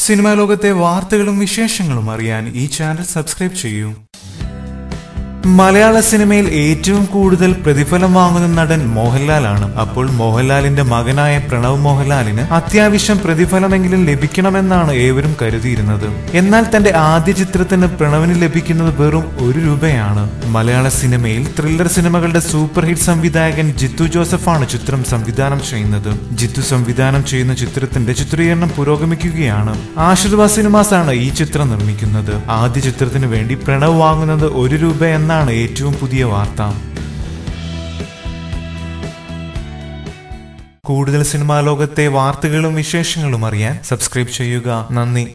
cinema ലോകത്തെ വാർത്തകളും വിശേഷങ്ങളും അറിയാൻ ഈ ചാനൽ സബ്സ്ക്രൈബ് ചെയ്യൂ മലയാള സിനിമയിൽ ഏറ്റവും കൂടുതൽ പ്രതിഫലം വാങ്ങുന്ന നടൻ മോഹൻലാലാണ് അപ്പോൾ മോഹൻലാലിന്റെ മകനായ പ്രണവ് മോഹൻലാലിന് അത്യാവശ്യം പ്രതിഫലമെങ്കിലും ലഭിക്കണമെന്നാണ് ഏവരും കരുതിയിരുന്നത് എന്നാൽ തന്റെ ആദ്യ ചിത്രത്തിന് പ്രണവിന് ലഭിക്കുന്നത് വെറും ഒരു രൂപയാണ് മലയാള സിനിമയിൽ ത്രില്ലർ സിനിമകളുടെ സൂപ്പർ ഹിറ്റ് സംവിധായകൻ ജിത്തു ജോസഫാണ് ചിത്രം സംവിധാനം ചെയ്യുന്നത് ജിത്തു സംവിധാനം ചെയ്യുന്ന ചിത്രത്തിന്റെ ചിത്രീകരണം പുരോഗമിക്കുകയാണ് ആശീർവാദ് സിനിമാസ് ആണ് ഈ ചിത്രം നിർമ്മിക്കുന്നത് ആദ്യ ചിത്രത്തിന് വേണ്ടി പ്രണവ് വാങ്ങുന്നത് ഒരു രൂപ എന്നാണ് ഏറ്റവും പുതിയ വാർത്ത കൂടുതൽ സിനിമാ ലോകത്തെ വാർത്തകളും വിശേഷങ്ങളും അറിയാൻ സബ്സ്ക്രൈബ് ചെയ്യുക നന്ദി